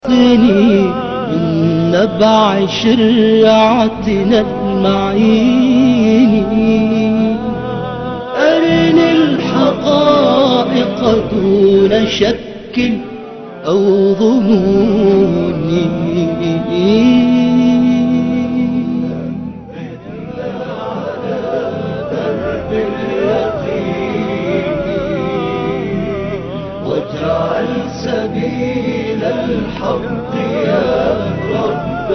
أعطني من نبع شرعتنا المعين أرني الحقائق دون شك أو ظنون واجعل سبيل الحق يا رب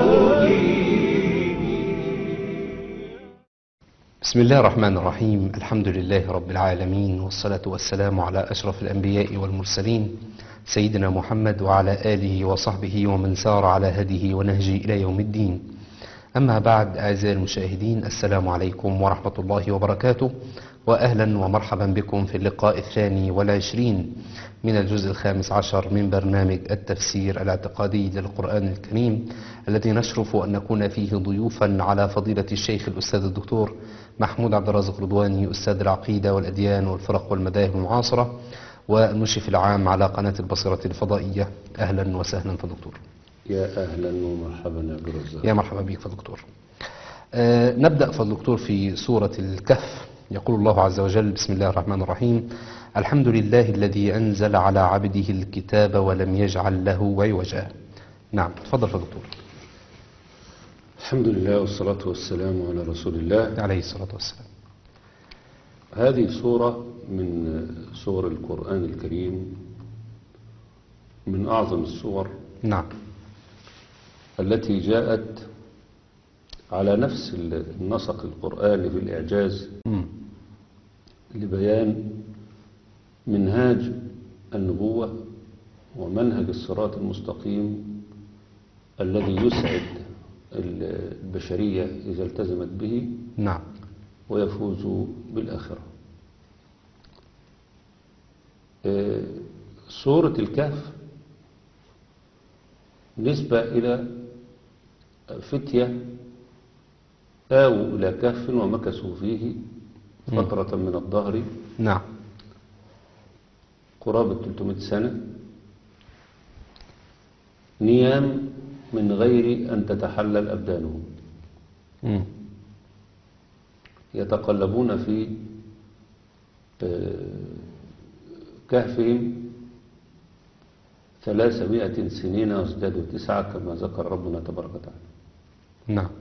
بسم الله الرحمن الرحيم الحمد لله رب العالمين والصلاة والسلام على أشرف الأنبياء والمرسلين سيدنا محمد وعلى آله وصحبه ومن سار على هديه ونهجه إلى يوم الدين أما بعد أعزائي المشاهدين السلام عليكم ورحمة الله وبركاته وأهلا ومرحبا بكم في اللقاء الثاني والعشرين من الجزء الخامس عشر من برنامج التفسير الاعتقادي للقرآن الكريم الذي نشرف أن نكون فيه ضيوفا على فضيلة الشيخ الأستاذ الدكتور محمود عبد الرازق رضواني أستاذ العقيدة والأديان والفرق والمذاهب المعاصرة والمشرف العام على قناة البصيرة الفضائية أهلا وسهلا فدكتور يا اهلا ومرحبا يا عبد الرزاق يا مرحبا بك فدكتور آه نبدأ فالدكتور في سورة الكهف يقول الله عز وجل بسم الله الرحمن الرحيم الحمد لله الذي أنزل على عبده الكتاب ولم يجعل له عوجا نعم تفضل فدكتور الحمد لله والصلاة والسلام على رسول الله عليه الصلاة والسلام هذه سورة من سور القرآن الكريم من أعظم السور نعم التي جاءت على نفس النسق القرآني في الإعجاز مم. لبيان منهاج النبوة ومنهج الصراط المستقيم الذي يسعد البشرية إذا التزمت به نعم ويفوز بالآخرة آه، سورة الكهف نسبة إلى فتية آووا إلى كهف ومكثوا فيه فترة من الظهر نعم قرابة 300 سنة نيام من غير أن تتحلل أبدانهم مم. يتقلبون في آه، كهفهم ثلاثمائة سنين وازدادوا تسعة كما ذكر ربنا تبارك وتعالى نعم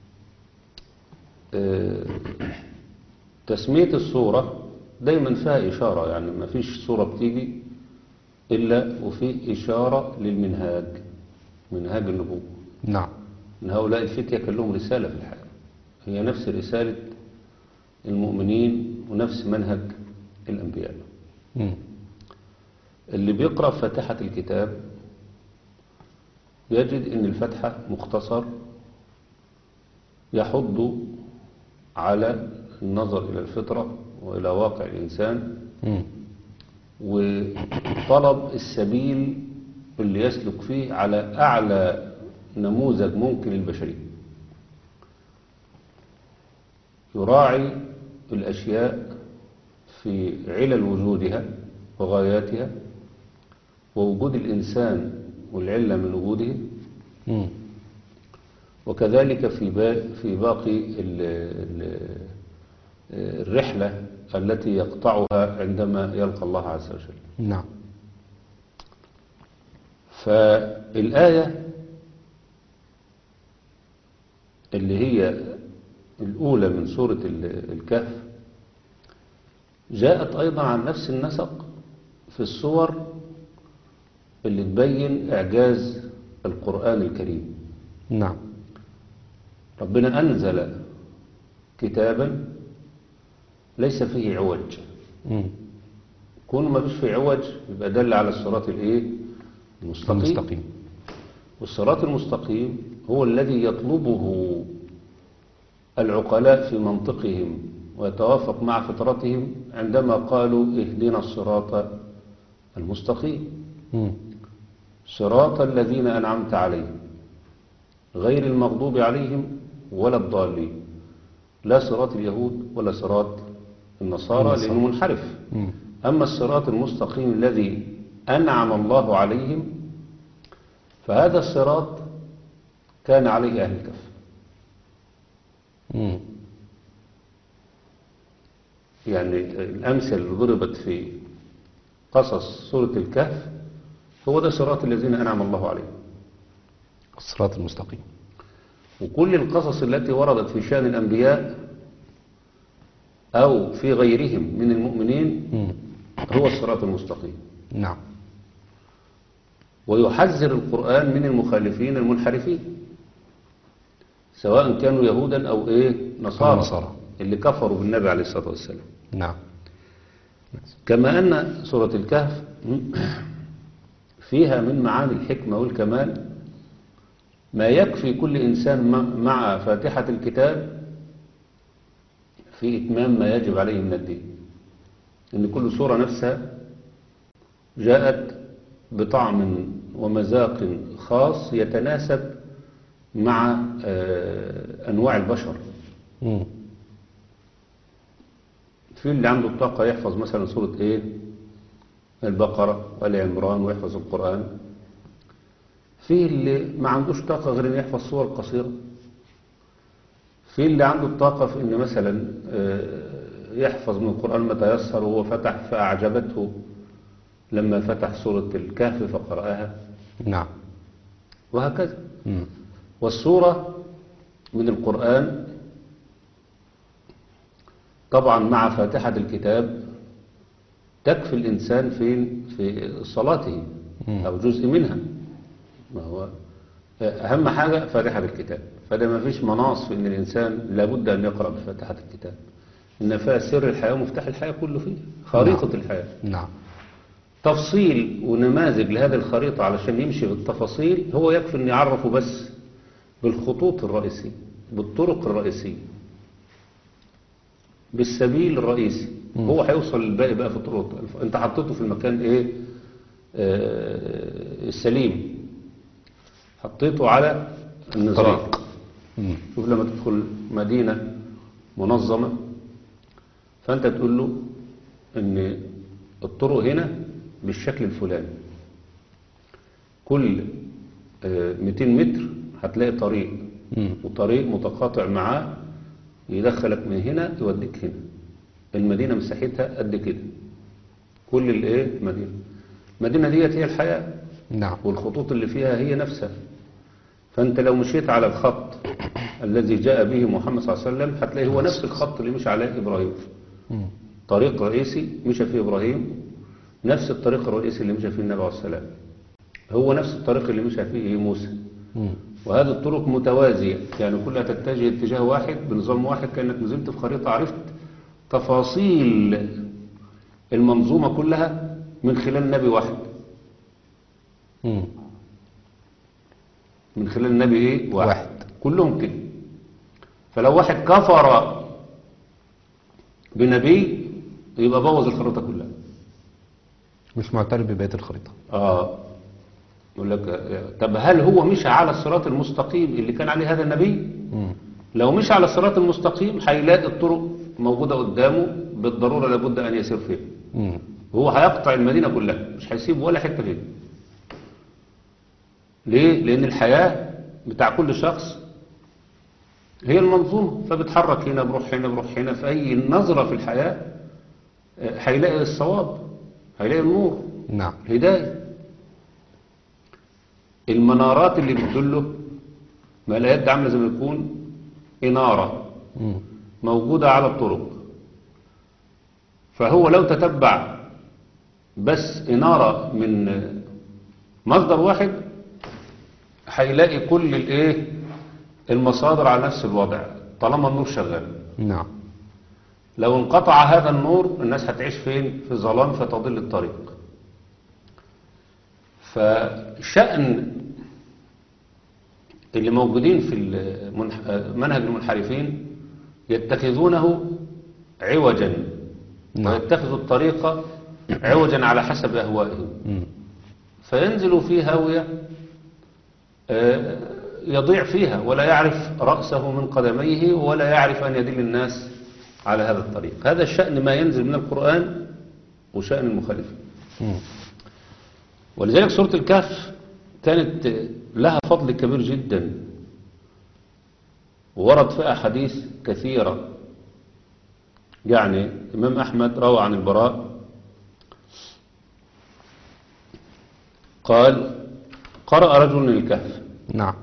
آه، تسمية الصورة دايما فيها إشارة يعني ما فيش صورة بتيجي إلا وفي إشارة للمنهاج منهاج النبوة نعم إن هؤلاء الفتية كان لهم رسالة في الحياة هي نفس رسالة المؤمنين ونفس منهج الأنبياء مم. اللي بيقرأ فاتحة الكتاب يجد أن الفتحة مختصر يحض على النظر إلى الفطرة وإلى واقع الإنسان مم. وطلب السبيل اللي يسلك فيه على أعلى نموذج ممكن للبشرية يراعي الأشياء في علل وجودها وغاياتها ووجود الإنسان والعلة من وجوده مم. وكذلك في با- في باقي ال- ال- الرحلة التي يقطعها عندما يلقى الله عز وجل نعم فالآية اللي هي الأولى من سورة ال- الكهف جاءت أيضا عن نفس النسق في الصور اللي تبين إعجاز القرآن الكريم نعم ربنا أنزل كتابا ليس فيه عوج مم. كون ما فيش فيه عوج يبقى دل على الصراط الايه المستقيم المستقيم والصراط المستقيم هو الذي يطلبه العقلاء في منطقهم ويتوافق مع فطرتهم عندما قالوا اهدنا الصراط المستقيم مم. صراط الذين أنعمت عليهم غير المغضوب عليهم ولا الضالين لا صراط اليهود ولا صراط النصارى النصارى. لأنه منحرف مم. أما الصراط المستقيم الذي أنعم الله عليهم فهذا الصراط كان عليه أهل الكهف مم. يعني الأمثلة اللي ضربت في قصص سورة الكهف هو ده صراط الذين أنعم الله عليهم الصراط المستقيم وكل القصص التي وردت في شأن الأنبياء أو في غيرهم من المؤمنين مم. هو الصراط المستقيم نعم ويحذر القرآن من المخالفين المنحرفين سواء كانوا يهودا أو إيه نصارى, أو نصارى. اللي كفروا بالنبي عليه الصلاة والسلام نعم كما أن سورة الكهف فيها من معاني الحكمة والكمال ما يكفي كل إنسان مع- مع فاتحة الكتاب في إتمام ما يجب عليه من الدين إن كل سورة نفسها جاءت بطعم ومذاق خاص يتناسب مع آه، أنواع البشر مم. في اللي عنده الطاقة يحفظ مثلا سورة ايه البقرة وآل عمران ويحفظ القرآن في اللي ما عندوش طاقة غير ان يحفظ صور قصيرة في اللي عنده الطاقة في ان مثلا آه، يحفظ من القرآن ما تيسر وهو فتح فأعجبته لما فتح سورة الكهف فقرأها نعم وهكذا مم. والسورة من القرآن طبعا مع فاتحة الكتاب تكفي الإنسان في في صلاته مم. أو جزء منها ما هو أهم حاجة فاتحة الكتاب فده ما فيش مناص في أن الإنسان لابد أن يقرأ بفاتحة الكتاب إن فيها سر الحياة ومفتاح الحياة كله فيه خريطة الحياة نعم تفصيل ونماذج لهذه الخريطة علشان يمشي في التفاصيل هو يكفي أن يعرفه بس بالخطوط الرئيسية بالطرق الرئيسية بالسبيل الرئيسي هو هيوصل للباقي بقى في الطرق انت حطيته في المكان ايه آه السليم حطيته على النظام طريق مم. شوف لما تدخل مدينة منظمة فأنت تقول له أن الطرق هنا بالشكل الفلاني كل آه، 200 متر هتلاقي طريق مم. وطريق متقاطع معاه يدخلك من هنا يوديك هنا المدينة مساحتها قد كده كل الايه المدينة المدينة ديت هي الحياة نعم والخطوط اللي فيها هي نفسها فأنت لو مشيت على الخط الذي جاء به محمد صلى الله عليه وسلم هتلاقي هو نفس الخط اللي مشى عليه إبراهيم مم. طريق رئيسي مشى فيه إبراهيم نفس الطريق الرئيسي اللي مشى فيه النبي عليه السلام هو نفس الطريق اللي مشى فيه موسى مم. وهذه الطرق متوازية يعني كلها تتجه اتجاه واحد بنظام واحد كأنك نزلت في خريطة عرفت تفاصيل المنظومة كلها من خلال نبي واحد مم. من خلال النبي ايه واحد, واحد. كلهم كده فلو واحد كفر بنبي يبقى بوظ الخريطة كلها مش معترف ببقية الخريطة اه يقول لك آه، طب هل هو مشى على الصراط المستقيم اللي كان عليه هذا النبي مم. لو مشى على الصراط المستقيم هيلاقي الطرق موجودة قدامه بالضرورة لابد أن يسير فيها مم. هو هيقطع المدينة كلها مش هيسيب ولا حتة فيها ليه؟ لأن الحياة بتاع كل شخص هي المنظومة فبتحرك هنا بروح هنا بروح هنا في أي نظرة في الحياة آه، هيلاقي الصواب هيلاقي النور نعم الهداية المنارات اللي بتدله ما الآيات دي عاملة زي ما يكون إنارة مم. موجودة على الطرق فهو لو تتبع بس إنارة من مصدر واحد هيلاقي كل الايه المصادر على نفس الوضع طالما النور شغال نعم لو انقطع هذا النور الناس هتعيش فين في ظلام فتضل الطريق فشأن اللي موجودين في المنح- منهج المنحرفين يتخذونه عوجا نعم. ويتخذوا الطريقة عوجا على حسب أهوائهم مم. فينزل في هاوية آه، يضيع فيها ولا يعرف رأسه من قدميه ولا يعرف أن يدل الناس على هذا الطريق هذا الشأن ما ينزل من القرآن وشأن المخالفين مم. ولذلك سورة الكهف كانت لها فضل كبير جدا ورد فيها أحاديث كثيرة يعني إمام أحمد روى عن البراء قال قرأ رجل الكهف نعم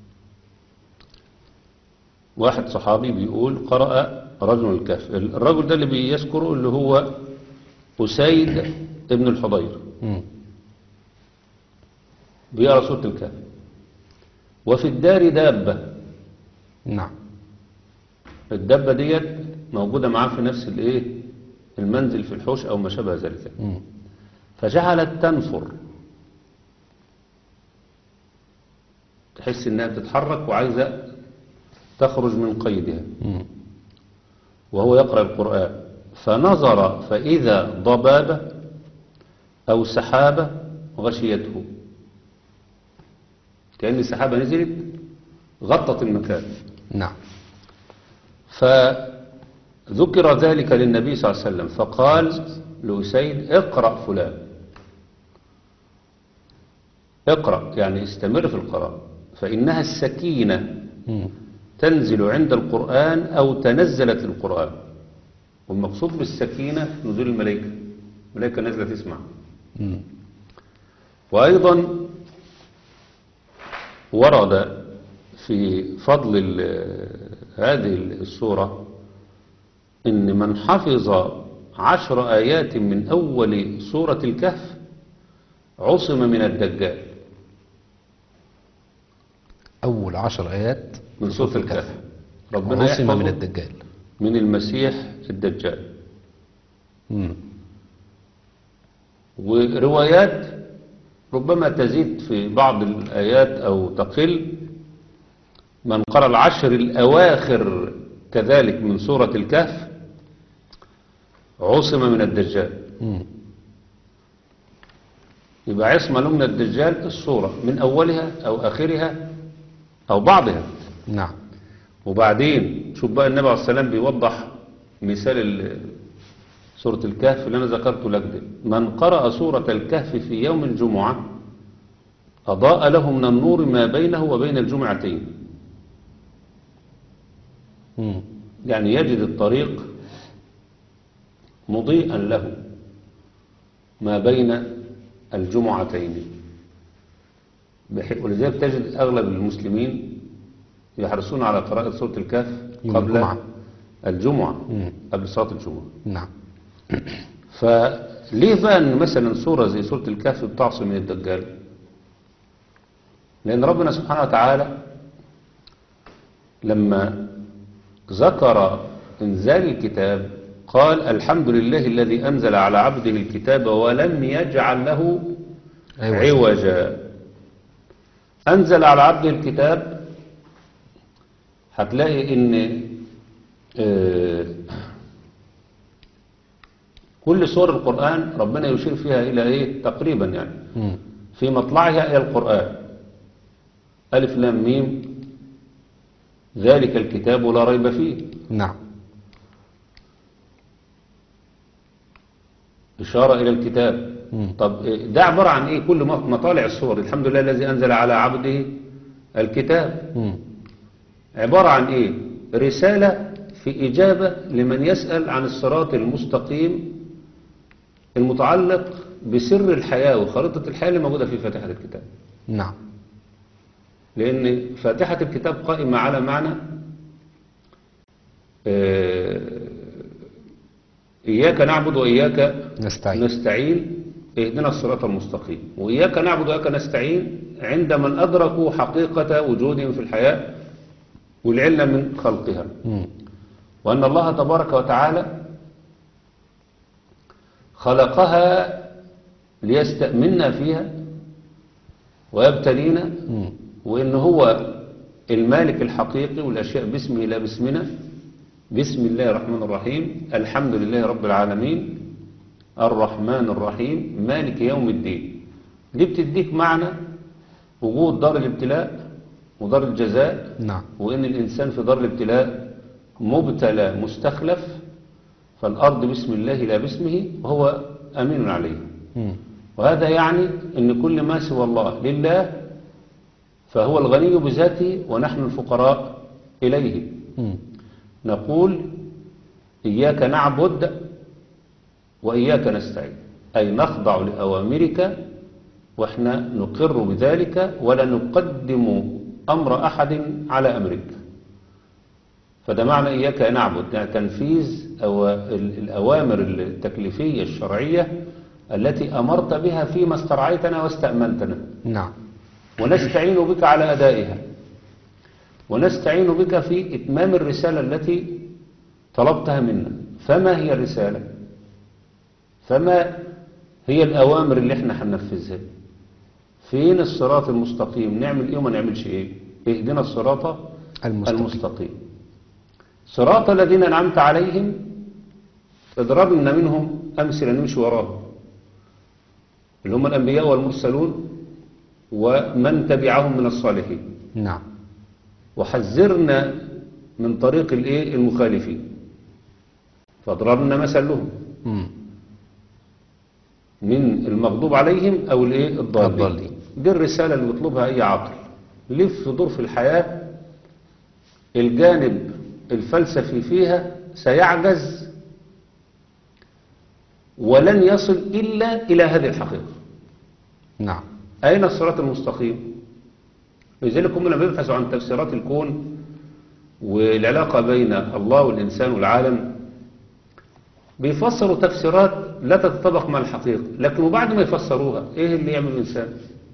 واحد صحابي بيقول قرأ رجل الكهف الرجل ده اللي بيذكره اللي هو أسيد ابن الحضير مم. بيقرأ سورة الكهف وفي الدار دابة نعم الدابة ديت موجودة معاه في نفس الايه المنزل في الحوش أو ما شابه ذلك مم. فجعلت تنفر تحس انها بتتحرك وعايزة تخرج من قيدها مم. وهو يقرأ القرآن فنظر فإذا ضبابة أو سحابة غشيته كأن سحابة نزلت غطت المكان نعم فذكر ذلك للنبي صلى الله عليه وسلم فقال لأسيد اقرأ فلان اقرأ يعني استمر في القراءة فإنها السكينة مم. تنزل عند القرآن أو تنزلت القرآن والمقصود بالسكينة نزول الملائكة الملائكة نازلة تسمع مم. وأيضا ورد في فضل ال- هذه السورة إن من حفظ عشر آيات من أول سورة الكهف عصم من الدجال أول عشر آيات من سورة الكهف ربنا عصم يحفظه من الدجال من المسيح الدجال مم. وروايات ربما تزيد في بعض الآيات أو تقل من قرأ العشر الأواخر كذلك من سورة الكهف عصم من الدجال مم. يبقى عصمة له من الدجال الصورة من أولها أو آخرها أو بعضها نعم وبعدين شوف بقى النبي عليه السلام بيوضح مثال ال- سورة الكهف اللي أنا ذكرته لك دي من قرأ سورة الكهف في يوم الجمعة أضاء له من النور ما بينه وبين الجمعتين مم. يعني يجد الطريق مضيئا له ما بين الجمعتين بح- ولذلك تجد أغلب المسلمين يحرصون على قراءة سورة الكهف يوم قبل الجمعة. الجمعة مم. قبل صلاة الجمعة نعم فليه بقى ان مثلا سورة زي سورة الكهف بتعصي من الدجال لان ربنا سبحانه وتعالى لما ذكر انزال الكتاب قال الحمد لله الذي انزل على عبده الكتاب ولم يجعل له أيوة. عوجا انزل على عبده الكتاب هتلاقي ان آه، كل سور القرآن ربنا يشير فيها إلى إيه تقريبا يعني مم. في مطلعها إلى القرآن ألف لام ميم ذلك الكتاب لا ريب فيه نعم إشارة إلى الكتاب مم. طب إيه، ده عبارة عن إيه كل مط- مطالع السور الحمد لله الذي أنزل على عبده الكتاب مم. عبارة عن إيه رسالة في إجابة لمن يسأل عن الصراط المستقيم المتعلق بسر الحياة وخريطة الحياة اللي موجودة في فاتحة الكتاب نعم لأن فاتحة الكتاب قائمة على معنى آه، إياك نعبد وإياك نستعين نستعين اهدنا الصراط المستقيم وإياك نعبد وإياك نستعين عند من أدركوا حقيقة وجودهم في الحياة والعلة من خلقها مم. وأن الله تبارك وتعالى خلقها ليستأمنا فيها ويبتلينا مم. وإن هو المالك الحقيقي والأشياء باسمه لا باسمنا بسم الله الرحمن الرحيم الحمد لله رب العالمين الرحمن الرحيم مالك يوم الدين دي بتديك معنى وجود دار الابتلاء ودار الجزاء نعم وإن الإنسان في دار الابتلاء مبتلى مستخلف فالأرض بسم الله لا باسمه وهو أمين عليه مم. وهذا يعني أن كل ما سوى الله لله فهو الغني بذاته ونحن الفقراء إليه مم. نقول إياك نعبد وإياك نستعين أي نخضع لأوامرك وإحنا نقر بذلك ولا نقدم أمر أحد على أمرك فده معنى إياك نعبد يعني تنفيذ أو ال- الأوامر التكليفية الشرعية التي أمرت بها فيما استرعيتنا واستأمنتنا نعم ونستعين بك على أدائها ونستعين بك في إتمام الرسالة التي طلبتها منا فما هي الرسالة فما هي الأوامر اللي احنا هننفذها فين الصراط المستقيم نعمل ايه وما نعملش ايه اهدنا الصراط المستقيم. المستقيم صراط الذين أنعمت عليهم اضربنا منهم أمثلة نمشي وراهم اللي هم الأنبياء والمرسلون ومن تبعهم من الصالحين نعم وحذرنا من طريق الايه المخالفين فاضربنا مثل لهم مم. من المغضوب عليهم او الايه الضالين الضالين. دي الرساله اللي بيطلبها اي عاقل لف دور في الحياه الجانب الفلسفي فيها سيعجز ولن يصل الا الى هذه الحقيقه نعم أين الصراط المستقيم لذلك هم لما يبحثوا عن تفسيرات الكون والعلاقة بين الله والإنسان والعالم بيفسروا تفسيرات لا تتطابق مع الحقيقة لكن وبعد ما يفسروها إيه اللي يعمل الإنسان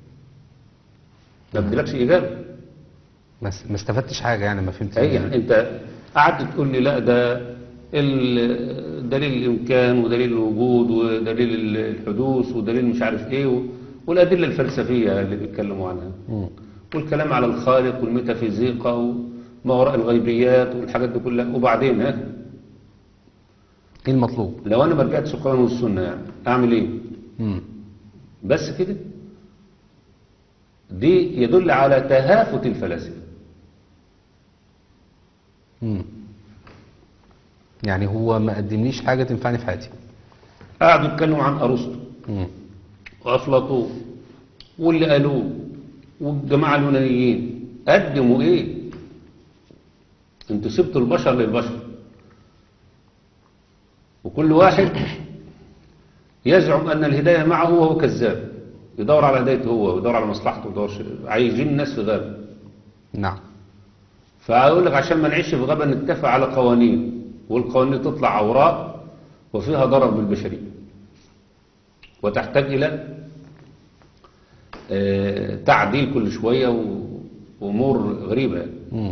ما بدلكش إجابة ما س- ما استفدتش حاجة يعني ما فهمت أي يعني أنت قعدت تقول لي لا ده ال- دليل الإمكان ودليل الوجود ودليل الحدوث ودليل مش عارف إيه و- والأدلة الفلسفية اللي بيتكلموا عنها مم. والكلام على الخالق والميتافيزيقا وما وراء الغيبيات والحاجات دي كلها وبعدين ها ايه المطلوب لو انا ما رجعتش القرآن والسنة يعني اعمل ايه مم. بس كده دي يدل على تهافت الفلاسفة مم. يعني هو ما قدمليش حاجة تنفعني في حياتي قعدوا يتكلموا عن ارسطو مم. وافلاطون واللي قالوه والجماعة اليونانيين قدموا ايه انتوا سبتوا البشر للبشر وكل واحد يزعم ان الهداية معه وهو كذاب يدور على هدايته هو ويدور على مصلحته ويدور عايزين الناس في غابة نعم فأقول لك عشان ما نعيش في غابة نتفق على قوانين والقوانين تطلع عوراء وفيها ضرر بالبشرية وتحتاج إلى آه، تعديل كل شوية و- وأمور غريبة يعني. مم.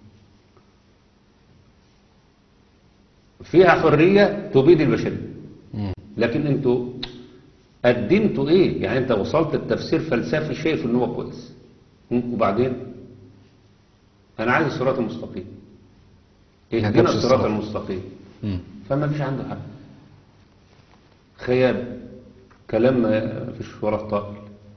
فيها حرية تبيد البشرية مم. لكن انتوا قدمتوا ايه يعني انت وصلت التفسير فلسفي شايف ان هو كويس م? وبعدين انا عايز الصراط المستقيم ما اهدنا جابش الصراط الصراط. المستقيم مم. فما فيش عنده حل خيال كلام ما فيش وراه طائل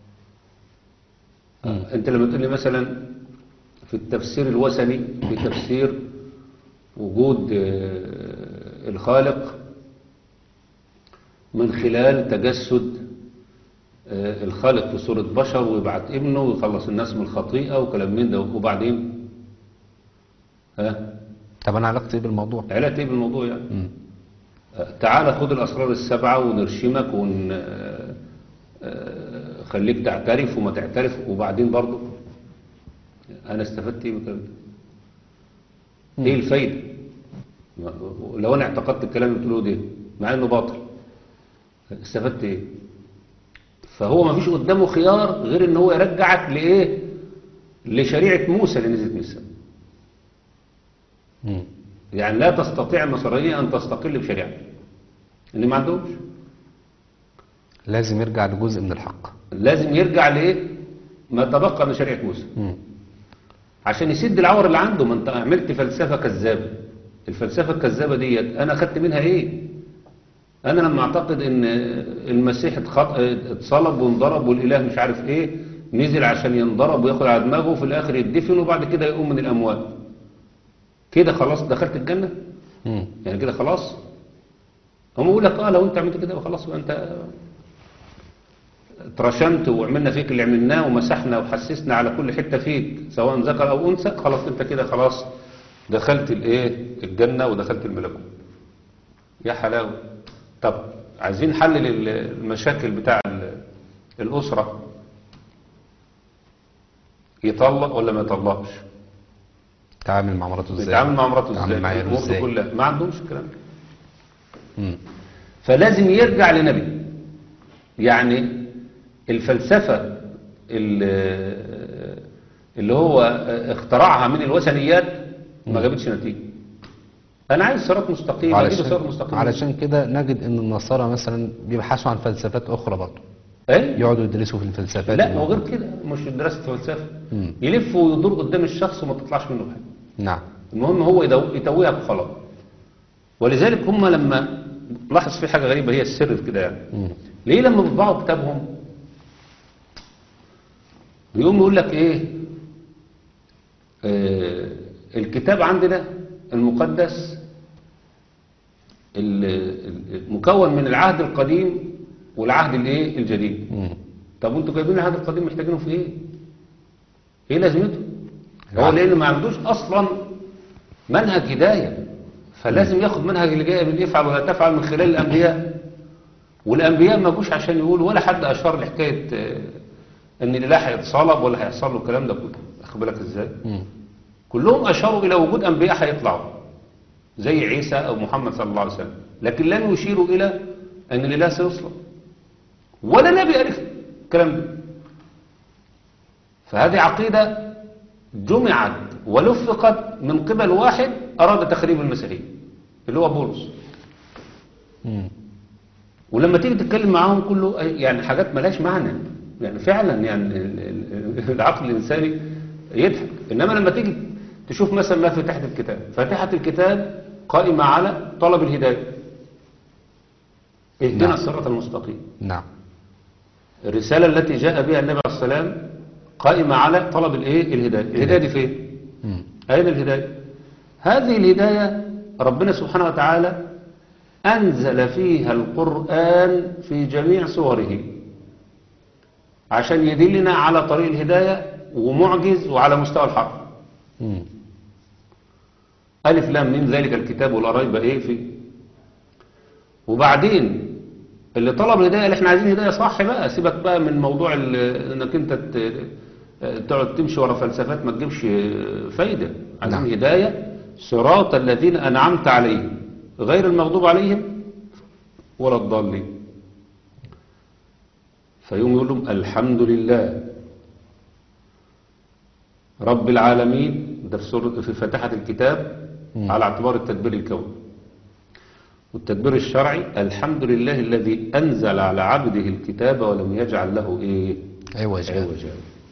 آه، انت لما تقول لي مثلا في التفسير الوثني في تفسير وجود آه، الخالق من خلال تجسد آه، الخالق في صورة بشر ويبعت ابنه ويخلص الناس من الخطيئة وكلام من ده وبعدين ها طب انا علاقتي ايه بالموضوع علاقة ايه بالموضوع يعني مم. تعال خد الأسرار السبعة ونرشمك ون آه، آه، خليك تعترف وما تعترف وبعدين برضو أنا استفدت إيه من الكلام ده؟ إيه الفايدة؟ ما- لو أنا اعتقدت الكلام اللي بتقوله ده مع إنه باطل استفدت إيه؟ فهو ما فيش قدامه خيار غير إن هو يرجعك لإيه؟ لشريعة موسى اللي نزلت من السماء مم. يعني لا تستطيع النصرانية أن تستقل بشريعته اللي ما عندهمش لازم يرجع لجزء من الحق لازم يرجع لإيه ما تبقى من شريعة موسى مم. عشان يسد العور اللي عنده ما انت عملت فلسفة كذابة الفلسفة الكذابة ديت انا خدت منها ايه انا لما اعتقد ان المسيح اتخط- اتصلب وانضرب والاله مش عارف ايه نزل عشان ينضرب وياخد على دماغه وفي الاخر يدفن وبعد كده يقوم من الاموات كده خلاص دخلت الجنة مم. يعني كده خلاص هم يقول لك اه لو انت عملت كده خلاص يبقى انت اترشمت وعملنا فيك اللي عملناه ومسحنا وحسسنا على كل حتة فيك سواء ذكر أو أنثى خلاص أنت كده خلاص دخلت الإيه الجنة ودخلت الملكوت يا حلاوة طب عايزين نحلل ال- المشاكل بتاع ال- الأسرة يطلق ولا ما يطلقش تعامل مع مراته ازاي بيتعامل مع مراته يتعامل ازاي مع عياله الأمور دي ازاي كلها ما عندهمش الكلام ده مم. فلازم يرجع لنبي يعني الفلسفة اللي اللي هو اخترعها من الوثنيات ما جابتش نتيجة أنا عايز صراط مستقيم أجيب صراط علشان, مستقيم علشان كده نجد ان النصارى مثلا بيبحثوا عن فلسفات اخرى برضه إيه؟ يقعدوا يدرسوا في الفلسفات لا الموجودة. وغير كده مش دراسة فلسفة مم. يلف ويدور قدام الشخص وما تطلعش منه حاجة نعم المهم هو يدو- يتويها بخلاص ولذلك هم لما لاحظ في حاجة غريبة هي السر في كده يعني مم. ليه لما بيطبعوا كتابهم بيقوم يقول لك ايه آه الكتاب عندنا المقدس ال- ال- مكون من العهد القديم والعهد الايه الجديد مم. طب وانتوا جايبين العهد القديم محتاجينه في ايه ايه لازمته هو العهد. لانه ما عندوش اصلا منهج هدايه فلازم ياخد منهج اللي جاي من يفعل ولا تفعل من خلال الانبياء والانبياء ما جوش عشان يقولوا ولا حد اشار لحكايه آه، ان الاله هيتصلب ولا هيحصل له الكلام ده كله واخد بالك ازاي مم. كلهم اشاروا الى وجود انبياء هيطلعوا زي عيسى او محمد صلى الله عليه وسلم لكن لم يشيروا الى ان الاله سيصلب ولا نبي عرف الكلام ده فهذه عقيده جمعت ولفقت من قبل واحد اراد تخريب المسيحيه اللي هو بولس مم. ولما تيجي تتكلم معاهم كله أي- يعني حاجات ملهاش معنى يعني فعلا يعني ال- ال- العقل الإنساني يضحك إنما لما تيجي تشوف مثلا ما في تحت الكتاب فاتحة الكتاب قائمة على طلب الهداية اهدنا نعم. الصراط المستقيم نعم الرسالة التي جاء بها النبي عليه السلام قائمة على طلب الايه الهداية الهداية دي فين مم. أين الهداية هذه الهداية ربنا سبحانه وتعالى أنزل فيها القرآن في جميع صوره عشان يدلنا على طريق الهداية ومعجز وعلى مستوى الحرف مم. ألف لام من ذلك الكتاب ولا ريب إيه فيه وبعدين اللي طلب الهداية اللي احنا عايزين هداية صح بقى سيبك بقى من موضوع ال- انك انت ت- تقعد تمشي ورا فلسفات ما تجيبش فايدة عايزين نعم. هداية صراط الذين أنعمت عليهم غير المغضوب عليهم ولا الضالين فيوم يقول لهم الحمد لله رب العالمين ده في, سورة في فاتحة الكتاب مم. على اعتبار التدبير الكوني والتدبير الشرعي الحمد لله الذي أنزل على عبده الكتاب ولم يجعل له إيه عوجا عوجا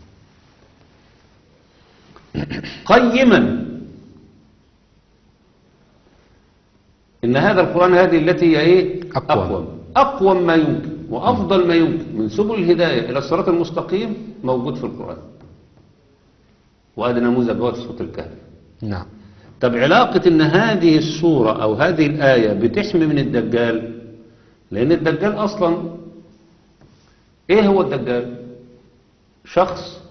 قيما إن هذا القرآن هذه التي هي إيه أقوم. أقوم أقوم ما يمكن وأفضل ما يمكن من سبل الهداية إلى الصراط المستقيم موجود في القرآن وهذا نموذج هو في سورة الكهف نعم طب علاقة ان هذه السورة او هذه الآية بتحمي من الدجال لان الدجال اصلا ايه هو الدجال شخص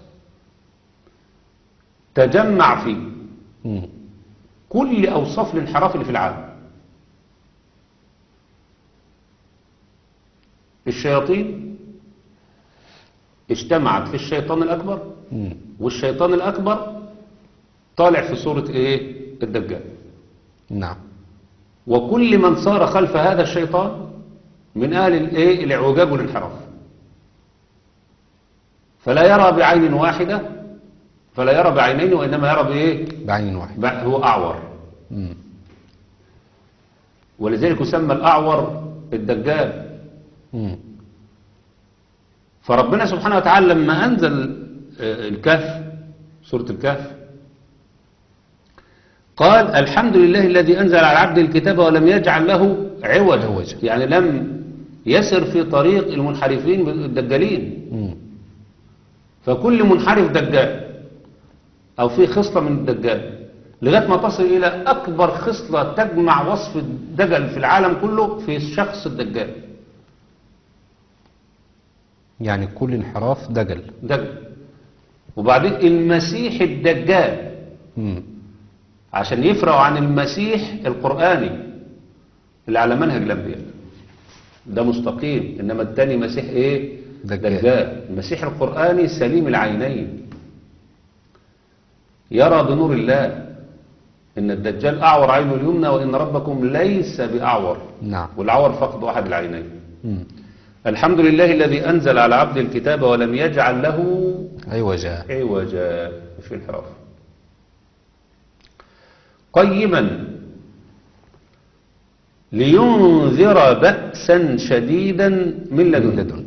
تجمع فيه مم. كل اوصاف الانحراف اللي في العالم الشياطين اجتمعت في الشيطان الاكبر مم. والشيطان الاكبر طالع في صورة ايه الدجال نعم وكل من صار خلف هذا الشيطان من أهل الإيه؟ الاعوجاج والانحراف فلا يرى بعين واحدة فلا يرى بعينين وإنما يرى بإيه بعين واحد بع- هو أعور مم. ولذلك يسمى الأعور الدجال مم. فربنا سبحانه وتعالى لما أنزل آه، الكهف سورة الكهف قال الحمد لله الذي أنزل على عبد الكتاب ولم يجعل له عوجا عوجا. يعني لم يسر في طريق المنحرفين الدجالين مم. فكل منحرف دجال أو في خصلة من الدجال لغاية ما تصل إلى أكبر خصلة تجمع وصف الدجل في العالم كله في شخص الدجال يعني كل انحراف دجل دجل وبعدين المسيح الدجال مم. عشان يفرقوا عن المسيح القرآني اللي على منهج الأنبياء ده مستقيم إنما التاني مسيح إيه؟ دجال. دجال المسيح القرآني سليم العينين يرى بنور الله إن الدجال أعور عينه اليمنى وإن ربكم ليس بأعور نعم والعور فقد واحد العينين مم. الحمد لله الذي أنزل على عبد الكتاب ولم يجعل له عوجا عوجا في انحراف قيما لينذر بأسا شديدا من من لدنه لدن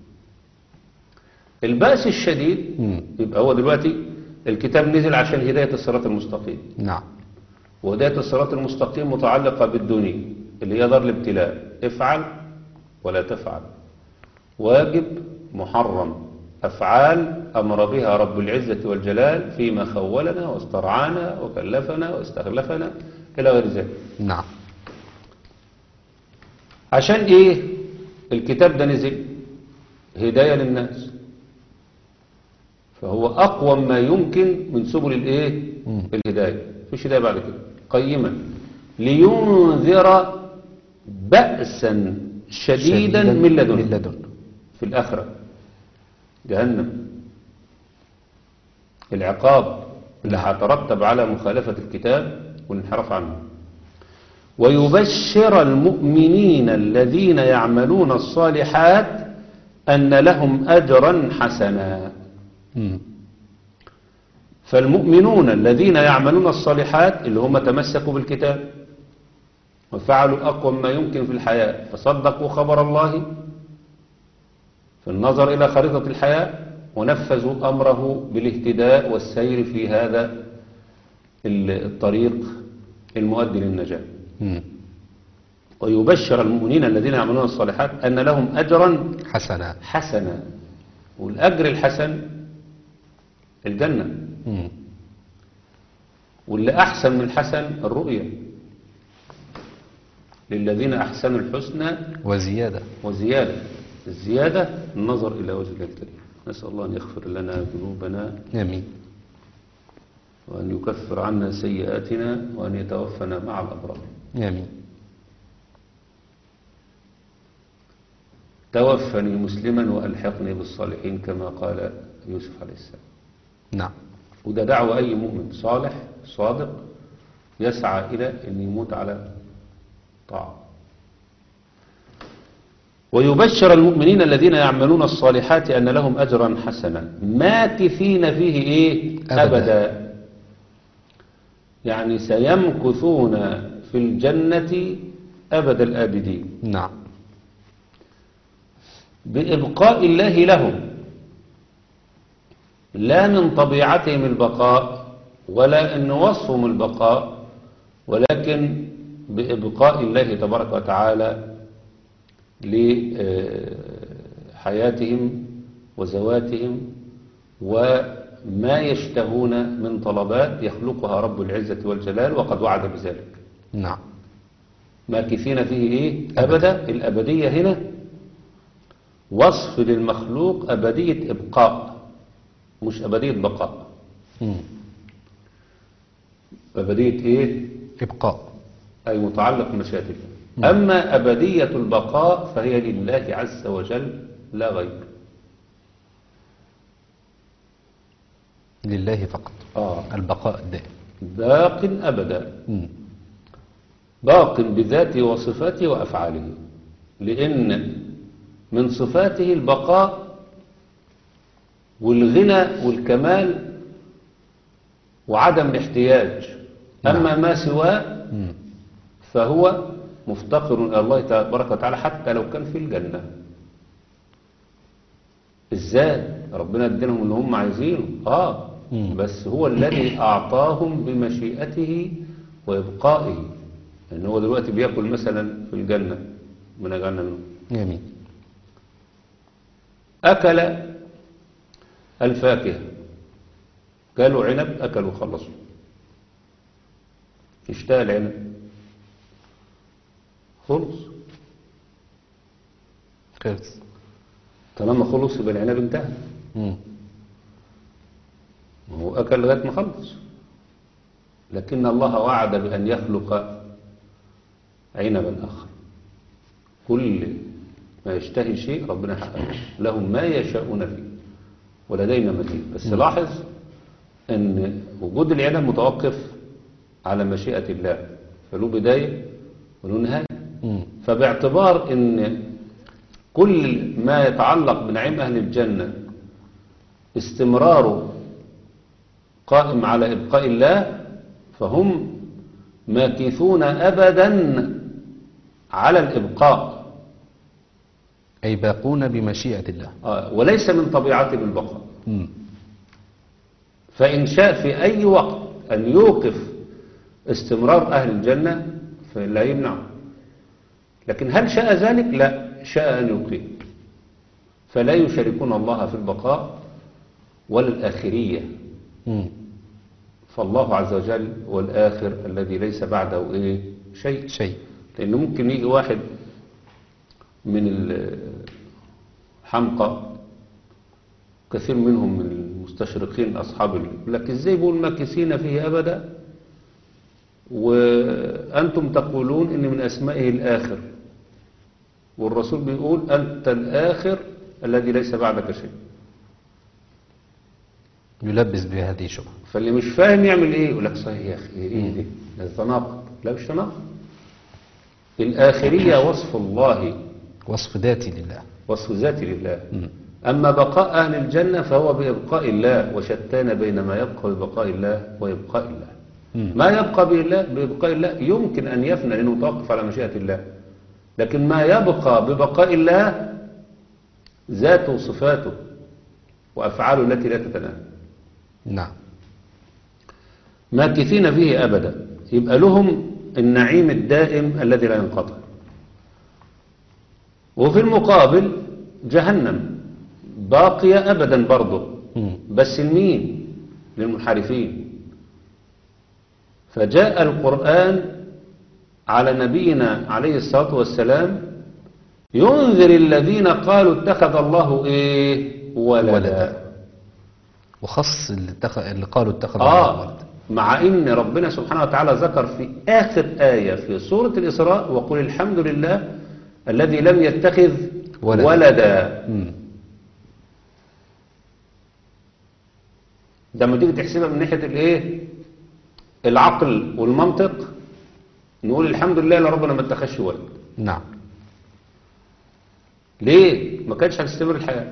البأس الشديد مم. يبقى هو دلوقتي الكتاب نزل عشان هداية الصراط المستقيم نعم وهداية الصراط المستقيم متعلقة بالدنيا اللي هي دار الابتلاء افعل ولا تفعل واجب محرم أفعال أمر بها رب العزة والجلال فيما خولنا واسترعانا وكلفنا واستخلفنا إلى غير ذلك نعم عشان إيه الكتاب ده نزل هداية للناس فهو أقوى ما يمكن من سبل الإيه مم. الهداية مفيش هداية بعد كده قيما لينذر بأسا شديدا من لدنه من لدن في الآخرة جهنم العقاب اللي هيترتب على مخالفة الكتاب والانحراف عنه ويبشر المؤمنين الذين يعملون الصالحات أن لهم أجرا حسنا مم. فالمؤمنون الذين يعملون الصالحات اللي هم تمسكوا بالكتاب وفعلوا أقوى ما يمكن في الحياة فصدقوا خبر الله في النظر إلى خريطة الحياة ونفذوا أمره بالاهتداء والسير في هذا ال- الطريق المؤدي للنجاة مم. ويبشر المؤمنين الذين يعملون الصالحات أن لهم أجرا حسنا حسنا والأجر الحسن الجنة مم. واللي أحسن من الحسن الرؤية للذين أحسنوا الحسنى وزيادة وزيادة الزيادة النظر إلى وجه الله الكريم نسأل الله أن يغفر لنا ذنوبنا آمين وأن يكفر عنا سيئاتنا وأن يتوفنا مع الأبرار آمين توفني مسلما وألحقني بالصالحين كما قال يوسف عليه السلام نعم وده دعوة أي مؤمن صالح صادق يسعى إلى أن يموت على طاعة ويبشر المؤمنين الذين يعملون الصالحات أن لهم أجرا حسنا ماكثين فيه إيه أبدا. أبدا يعني سيمكثون في الجنة أبد الآبدين نعم بإبقاء الله لهم لا من طبيعتهم البقاء ولا أن وصفهم البقاء ولكن بإبقاء الله تبارك وتعالى لحياتهم وزواتهم وما يشتهون من طلبات يخلقها رب العزة والجلال وقد وعد بذلك نعم ماكثين فيه ايه ابدا الابديه هنا وصف للمخلوق ابديه ابقاء مش ابديه بقاء مم. ابديه ايه إبقاء اي متعلق بمشيئه الله اما ابديه البقاء فهي لله عز وجل لا غير لله فقط اه البقاء الدائم باق ابدا مم. باق بذاته وصفاته وافعاله لان من صفاته البقاء والغنى والكمال وعدم الاحتياج اما ما سواه مم. فهو مفتقر الى الله تبارك وتعالى حتى لو كان في الجنه ازاي ربنا ادينهم اللي هم عايزينه اه مم. بس هو الذي اعطاهم بمشيئته وابقائه ان هو دلوقتي بياكل مثلا في الجنه من اجعلنا منه آمين اكل الفاكهه قالوا عنب اكلوا خلصوا اشتهى العنب خلص خلص طالما خلص يبقى العنب انتهى مم. ما هو أكل لغاية ما خلص لكن الله وعد بأن يخلق عنبا آخر كل ما يشتهي شيء ربنا يحققه لهم ما يشاءون فيه ولدينا مزيد بس لاحظ أن وجود العنب متوقف على مشيئة الله فله بداية وله نهاية مم. فباعتبار ان كل ما يتعلق بنعيم اهل الجنة استمراره قائم على ابقاء الله فهم ماكثون ابدا على الابقاء أي باقون بمشيئة الله آه، وليس من طبيعتهم البقاء مم. فإن شاء في أي وقت أن يوقف استمرار أهل الجنة فلا يمنع لكن هل شاء ذلك؟ لا شاء أن يقيم فلا يشاركون الله في البقاء ولا الآخرية مم. فالله عز وجل هو الآخر الذي ليس بعده إيه شيء شيء لأنه ممكن يجي واحد من الحمقى كثير منهم من المستشرقين أصحاب ال- يقول لك إزاي بيقول ماكثين فيه أبدا وأنتم تقولون إن من أسمائه الآخر والرسول بيقول أنت الآخر الذي ليس بعدك شيء يلبس بهذه الشبهة فاللي مش فاهم يعمل ايه يقول لك صحيح يا اخي ايه دي ده تناقض لا مش تناقض الآخرية وصف الله وصف ذاتي لله وصف ذاتي لله مم. أما بقاء أهل الجنة فهو بإبقاء الله وشتان بين ما يبقى ببقاء الله وإبقاء الله مم. ما يبقى بالله بإبقاء الله يمكن أن يفنى لأنه متوقف على مشيئة الله لكن ما يبقى ببقاء الله ذاته وصفاته وأفعاله التي لا تتناهى نعم ماكثين فيه أبدا يبقى لهم النعيم الدائم الذي لا ينقطع وفي المقابل جهنم باقية أبدا برضه مم. بس لمين للمنحرفين فجاء القرآن على نبينا عليه الصلاة والسلام ينذر الذين قالوا اتخذ الله ايه ولدا, ولدا. وخص اللي, اتخ... اللي قالوا اتخذ الله آه ولد مع ان ربنا سبحانه وتعالى ذكر في اخر آية في سورة الإسراء وقل الحمد لله الذي لم يتخذ ولدا. ولدا مم. ده لما تيجي تحسبها من ناحية الايه العقل والمنطق نقول الحمد لله ان ربنا ما اتخذش ولد نعم ليه ما كانش هتستمر الحياة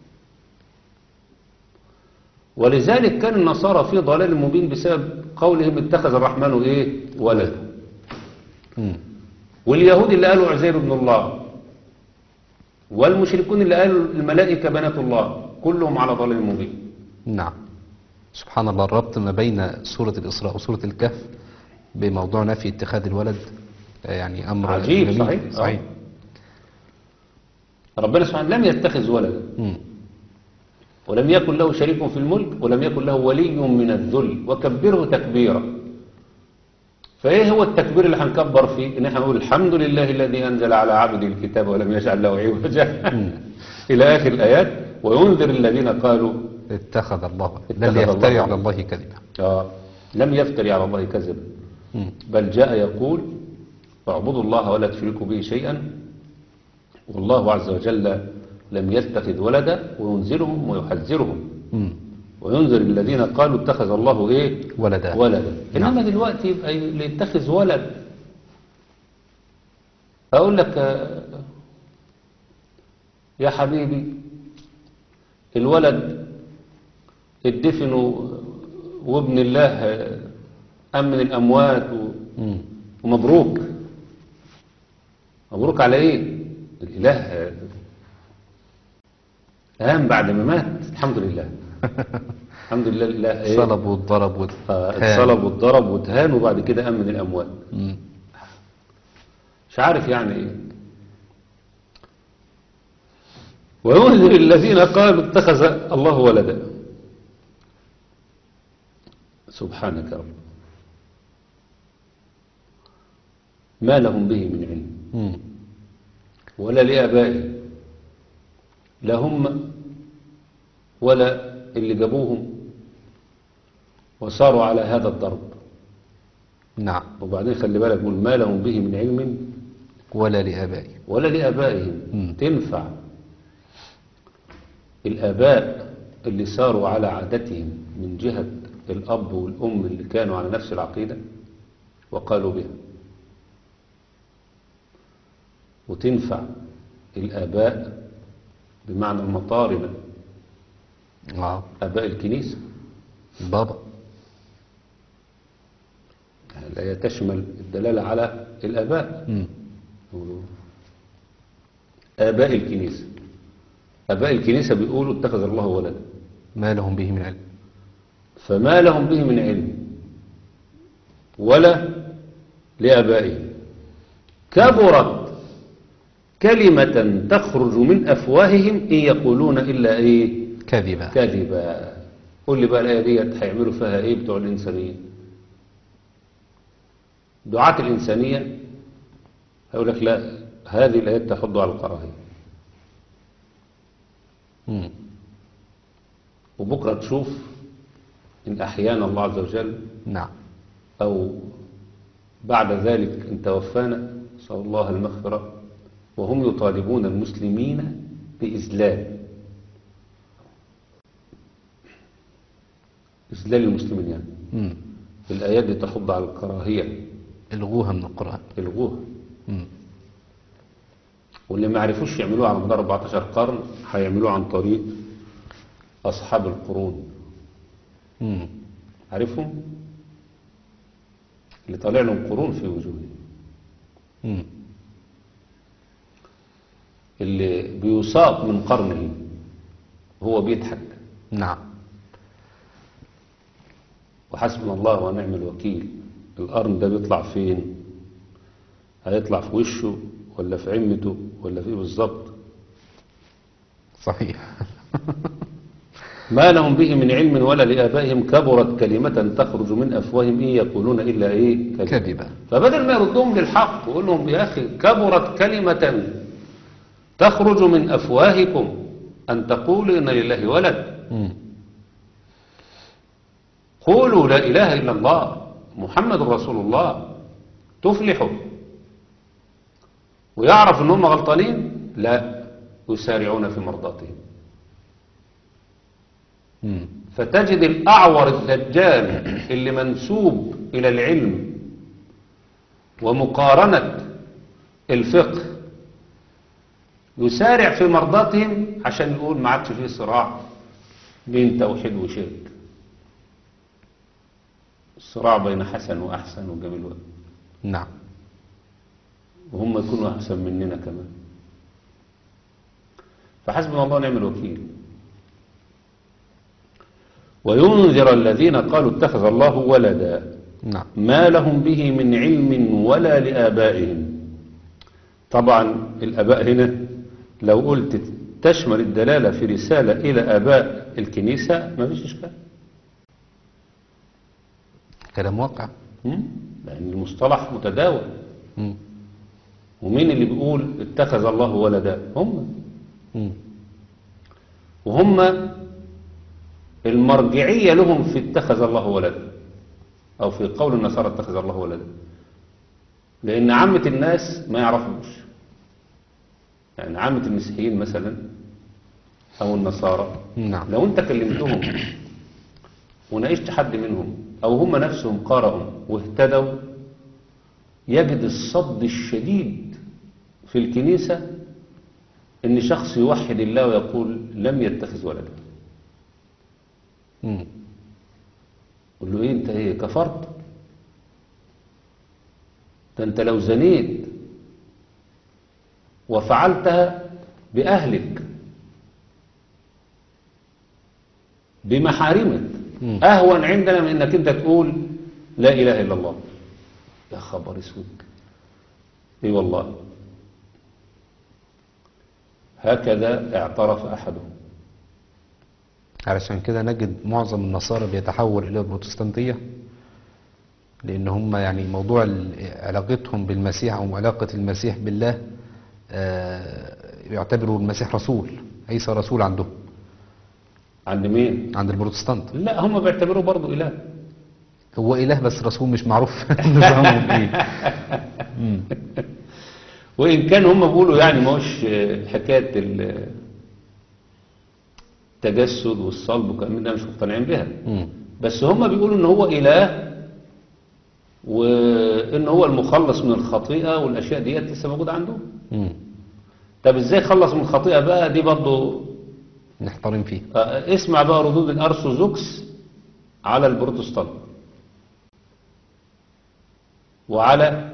ولذلك كان النصارى في ضلال مبين بسبب قولهم اتخذ الرحمن ايه ولد مم. واليهود اللي قالوا عزير ابن الله والمشركون اللي قالوا الملائكة بنات الله كلهم على ضلال مبين نعم سبحان الله الربط ما بين سورة الإسراء وسورة الكهف بموضوع نفي اتخاذ الولد آه، يعني أمر عجيب، جميل. صحيح. صحيح ربنا سبحانه لم يتخذ ولدا مم. ولم يكن له شريك في الملك ولم يكن له ولي من الذل وكبره تكبيرا فايه هو التكبير اللي هنكبر فيه ان احنا نقول الحمد لله الذي انزل على عبده الكتاب ولم يجعل له عوجا الى اخر الايات وينذر الذين قالوا اتخذ الله ولد. اتخذ لن يفتري الله على الله كذبا آه لم يفتري على الله كذبا مم. بل جاء يقول اعبدوا الله ولا تشركوا به شيئا والله عز وجل لم يتخذ ولدا وينذرهم ويحذرهم مم. وينذر الذين قالوا اتخذ الله ايه ولدا ولدا نعم. انما دلوقتي يبقى اللي يتخذ ولد اقول لك آه، يا حبيبي الولد الدفن وابن الله آه، امن الاموات و- مم. ومبروك مبروك على ايه الاله آه، قام بعد ما مات الحمد لله الحمد لله الاله ايه صلب واتضرب وات- آه، هان. اتصلب واتضرب واتهان وبعد كده امن الاموال مم. مش عارف يعني ايه وينذر الذين قالوا اتخذ الله ولدا سبحانك يا رب ما لهم به من علم مم. ولا لآبائهم لا هم ولا اللي جابوهم وصاروا على هذا الضرب نعم وبعدين خلي بالك يقول ما لهم به من علم ولا لآبائهم ولا لآبائهم مم. تنفع الآباء اللي ساروا على عادتهم من جهة الأب والأم اللي كانوا على نفس العقيدة وقالوا بها وتنفع الآباء بمعنى المطارنة اه آباء الكنيسة بابا الآية تشمل الدلالة على الآباء مم. آباء الكنيسة آباء الكنيسة بيقولوا اتخذ الله ولدا ما لهم به من علم فما لهم به من علم ولا لآبائهم كبرت كلمة تخرج من أفواههم إن يقولون إلا إيه كذبا كذبا قول لي بقى الآية ديت هيعملوا فيها إيه بتوع الإنسانية دعاة الإنسانية هيقول لك لا هذه الآيات تحض على الكراهية مم. وبكرة تشوف إن أحيانا الله عز وجل نعم أو بعد ذلك إن توفانا نسأل الله المغفرة وهم يطالبون المسلمين بإذلال إذلال المسلمين يعني مم. الآيات دي تحض على الكراهية الغوها من القرآن الغوها مم. واللي ما عرفوش يعملوها على مدار 14 قرن هيعملوها عن طريق أصحاب القرون مم. عارفهم اللي طالع لهم قرون في وجوههم مم. اللي بيساق من قرنه هو بيضحك نعم وحسبنا الله ونعم الوكيل القرن ده بيطلع فين هيطلع في وشه ولا في عمته ولا في إيه بالظبط صحيح ما لهم به من علم ولا لآبائهم كبرت كلمة تخرج من أفواههم إن يقولون إلا إيه كذبا فبدل ما يردهم للحق ويقول لهم يا أخي كبرت كلمة تخرج من أفواهكم أن تقولوا إن لله ولد مم. قولوا لا إله إلا الله محمد رسول الله تفلحوا ويعرف ان هم غلطانين لا يسارعون في مرضاتهم مم. فتجد الأعور الدجال اللي منسوب إلى العلم ومقارنة الفقه يسارع في مرضاتهم عشان يقول ما عادش فيه صراع بين توحيد وشرك الصراع بين حسن وأحسن وجميل وأحسن نعم وهم يكونوا أحسن مننا كمان فحسبنا الله ونعم الوكيل وينذر الذين قالوا اتخذ الله ولدا نعم ما لهم به من علم ولا لآبائهم طبعا الآباء هنا لو قلت تشمل الدلالة في رسالة إلى آباء الكنيسة ما فيش إشكال كلام واقع م? لأن المصطلح متداول مم. ومين اللي بيقول اتخذ الله ولدا هم مم. وهم المرجعية لهم في اتخذ الله ولدا أو في قول النصارى اتخذ الله ولدا لأن عامة الناس ما يعرفوش يعني عامة المسيحيين مثلا أو النصارى نعم لو أنت كلمتهم وناقشت حد منهم أو هم نفسهم قرأوا واهتدوا يجد الصد الشديد في الكنيسة ان شخص يوحد الله ويقول لم يتخذ ولدا مم. قل له ايه انت ايه كفرت ده انت لو زنيت وفعلتها بأهلك بمحارمك مم. أهون عندنا من أنك أنت تقول لا إله إلا الله يا خبر اسود اي والله هكذا اعترف أحدهم علشان كده نجد معظم النصارى بيتحول إلى البروتستانتية لأن هم يعني موضوع ال- علاقتهم بالمسيح أو علاقة المسيح بالله آه، يعتبروا المسيح رسول عيسى رسول عندهم عند مين عند البروتستانت لا هم بيعتبروه برضه اله هو إله بس رسول مش معروف نظامهم إيه مم. وإن كان هم بيقولوا يعني ما هوش حكاية ال- التجسد والصلب وكلام من ده مش مقتنعين بها مم. بس هم بيقولوا ان هو إله وان هو المخلص من الخطيئة والأشياء ديت لسه موجودة عندهم مم. طب ازاي خلص من الخطيئة بقى دي برضه نحترم فيه آه، اسمع بقى ردود الأرثوذكس على البروتستانت وعلى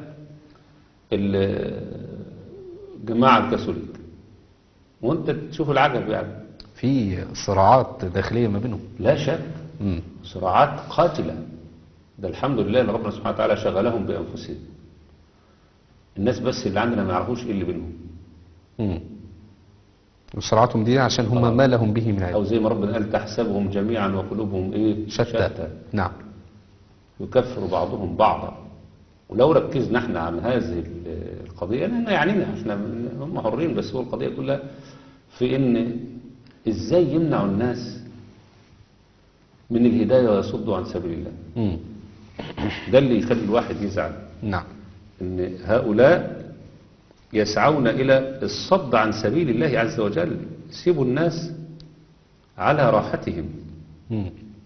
ال- الجماعة الكاثوليك وانت تشوف العجب يعني في صراعات داخلية ما بينهم لا شك مم. صراعات قاتلة ده الحمد لله ان ربنا سبحانه وتعالى شغلهم بأنفسهم الناس بس اللي عندنا ما يعرفوش ايه اللي بينهم مم. وصراعاتهم دي عشان هم ما لهم به من او علم زي ما ربنا قال تحسبهم جميعا وقلوبهم ايه شتى نعم يكفر بعضهم بعضا ولو ركزنا احنا عن هذه ال- القضية لأن يعنينا احنا من- هم حرين بس هو القضية كلها في ان ازاي يمنعوا الناس من الهداية ويصدوا عن سبيل الله مم. ده اللي يخلي الواحد يزعل نعم ان هؤلاء يسعون الى الصد عن سبيل الله عز وجل سيبوا الناس على راحتهم مم.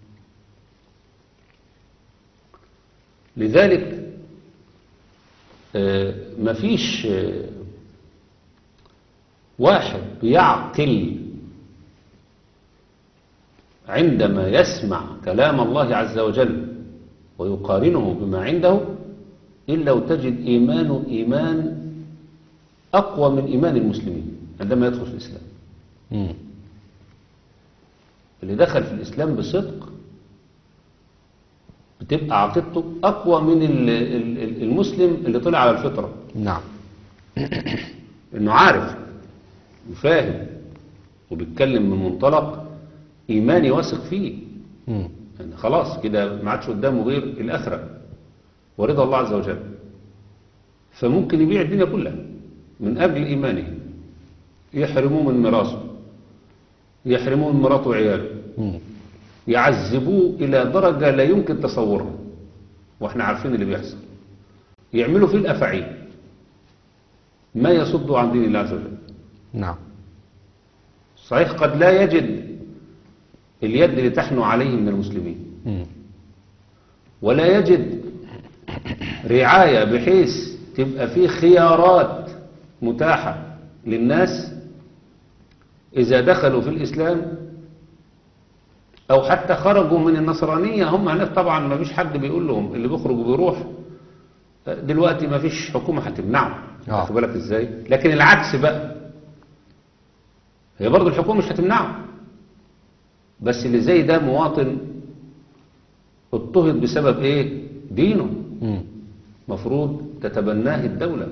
لذلك آه، مفيش آه، واحد بيعقل عندما يسمع كلام الله عز وجل ويقارنه بما عنده إلا وتجد إيمانه إيمان أقوى من إيمان المسلمين عندما يدخل في الإسلام مم. اللي دخل في الإسلام بصدق بتبقى عقيدته أقوى من ال- ال- ال- المسلم اللي طلع على الفطرة نعم إنه عارف وفاهم وبيتكلم من منطلق إيماني واثق فيه مم. يعني خلاص كده ما عادش قدامه غير الآخرة ورضا الله عز وجل فممكن يبيع الدنيا كلها من أجل إيمانه يحرموه من ميراثه يحرموه من مراته وعياله مم. يعذبوه إلى درجة لا يمكن تصورها وإحنا عارفين اللي بيحصل يعملوا فيه الأفاعيل ما يصد عن دين الله عز وجل نعم صحيح قد لا يجد اليد اللي تحنو عليه من المسلمين مم. ولا يجد رعاية بحيث تبقى فيه خيارات متاحة للناس إذا دخلوا في الإسلام أو حتى خرجوا من النصرانية هم هناك طبعا ما فيش حد بيقول لهم اللي بيخرج وبيروح دلوقتي ما فيش حكومة هتمنعه آه. واخد بالك ازاي لكن العكس بقى هي برضه الحكومة مش هتمنعه بس اللي زي ده مواطن اضطهد بسبب ايه دينه مم. مفروض تتبناه الدولة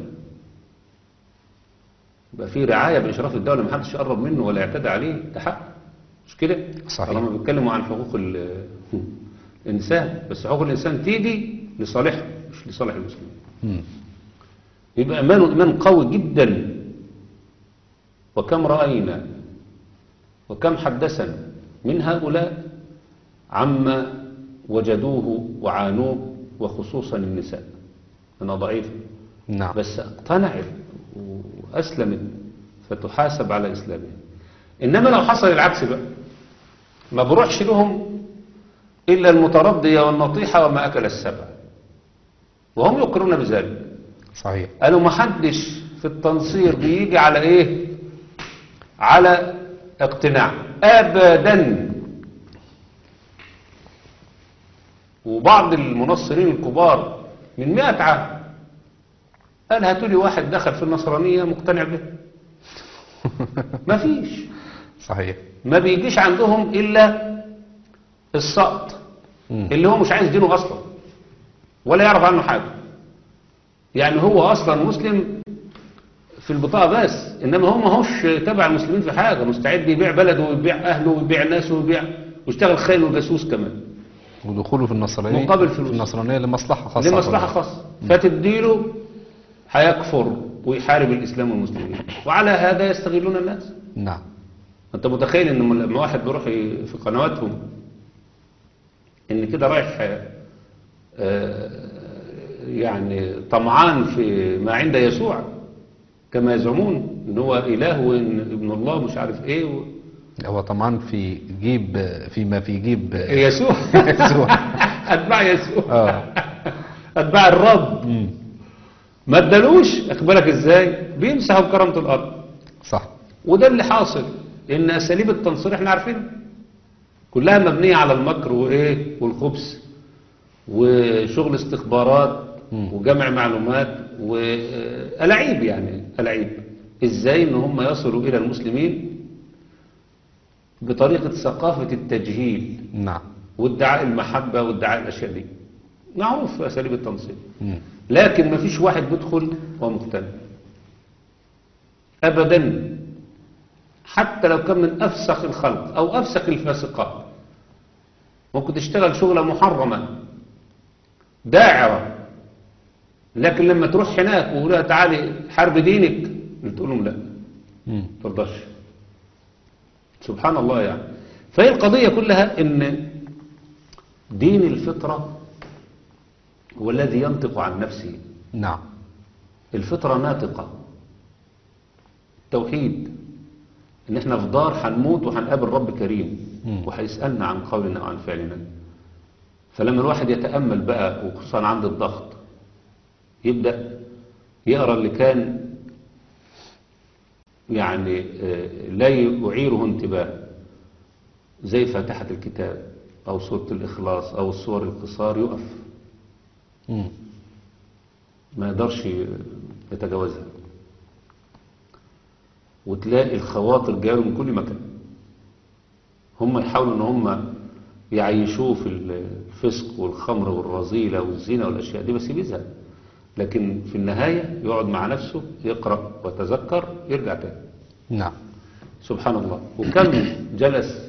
يبقى في رعاية بإشراف الدولة ما حدش يقرب منه ولا يعتدي عليه ده حق مش كده صحيح. طالما بيتكلموا عن حقوق ال- الإنسان بس حقوق الإنسان تيجي لصالحه مش لصالح المسلمين مم. يبقى إيمانه إيمان قوي جدا وكم رأينا وكم حدثنا من هؤلاء عما وجدوه وعانوه وخصوصا النساء أنا ضعيف نعم بس اقتنعت وأسلمت فتحاسب على إسلامها إنما لو حصل العكس بقى ما بروحش لهم إلا المترضية والنطيحة وما أكل السبع وهم يقرون بذلك صحيح قالوا ما حدش في التنصير بيجي على ايه على اقتناع ابدا وبعض المنصرين الكبار من مئة عام قال هاتوا لي واحد دخل في النصرانية مقتنع به ما فيش صحيح ما بيجيش عندهم إلا السقط مم. اللي هو مش عايز دينه أصلا ولا يعرف عنه حاجة يعني هو أصلا مسلم في البطاقة بس إنما هو ما هوش تبع المسلمين في حاجة مستعد يبيع بلده ويبيع أهله ويبيع ناسه ويبيع ويشتغل خاين وجاسوس كمان ودخوله في النصرانية مقابل فلوس. في النصرانية لمصلحة خاصة لمصلحة خاصة فتديله هيكفر ويحارب الإسلام والمسلمين وعلى هذا يستغلون الناس نعم انت متخيل ان لما واحد بيروح ي- في قنواتهم ان كده رايح آه، آه، يعني طمعان في ما عند يسوع كما يزعمون ان هو اله وان ابن الله مش عارف ايه و... هو طبعا في جيب فيما في جيب يسوع يسوع. اتباع يسوع اه اتباع الرب مم. ما ادالوش اخبارك ازاي بيمسحوا بكرامه الارض صح وده اللي حاصل ان اساليب التنصير احنا عارفين كلها مبنيه على المكر وايه والخبث وشغل استخبارات مم. وجمع معلومات والاعيب يعني الاعيب ازاي ان هم يصلوا الى المسلمين بطريقه ثقافه التجهيل نعم وادعاء المحبه وادعاء الاشياء دي معروف في اساليب التنصير مم. لكن ما فيش واحد بيدخل وهو مقتنع ابدا حتى لو كان من افسخ الخلق او افسخ الفاسقات ممكن تشتغل شغلة محرمة داعرة لكن لما تروح هناك ويقول لها تعالي حرب دينك تقول لهم لا مم. ترضاش سبحان الله يعني فهي القضية كلها ان دين الفطرة هو الذي ينطق عن نفسه نعم الفطرة ناطقة توحيد ان احنا في دار هنموت وهنقابل رب كريم مم. وهيسألنا عن قولنا وعن فعلنا فلما الواحد يتأمل بقى وخصوصا عند الضغط يبدأ يقرأ اللي كان يعني آه، لا يعيره انتباه زي فاتحة الكتاب أو سورة الإخلاص أو السور القصار يقف مم. ما يقدرش يتجاوزها وتلاقي الخواطر جايه من كل مكان هم يحاولوا ان هم يعيشوه في الفسق والخمر والرذيلة والزنا والاشياء دي بس بيزهق لكن في النهاية يقعد مع نفسه يقرأ ويتذكر يرجع تاني نعم سبحان الله وكم جلس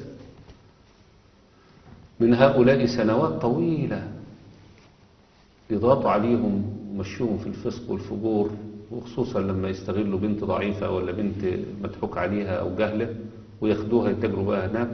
من هؤلاء سنوات طويلة يضغطوا عليهم ومشيهم في الفسق والفجور وخصوصا لما يستغلوا بنت ضعيفة ولا بنت مضحوك عليها أو جهلة وياخدوها يتاجروا بقى هناك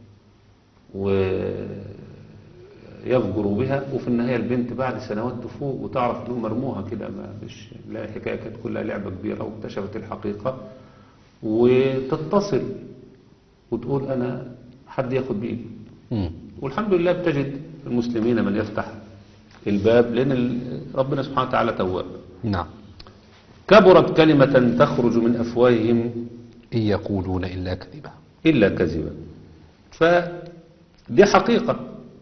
ويفجروا بها وفي النهاية البنت بعد سنوات تفوق وتعرف انهم مرموها كده ما فيش لا الحكاية كانت كلها لعبة كبيرة واكتشفت الحقيقة وتتصل وتقول أنا حد ياخد بإيدي مم. والحمد لله بتجد المسلمين من يفتح الباب لأن ال- ربنا سبحانه وتعالى تواب نعم كبرت كلمة تخرج من أفواههم إن يقولون إلا كذبا إلا كذبا فدي حقيقة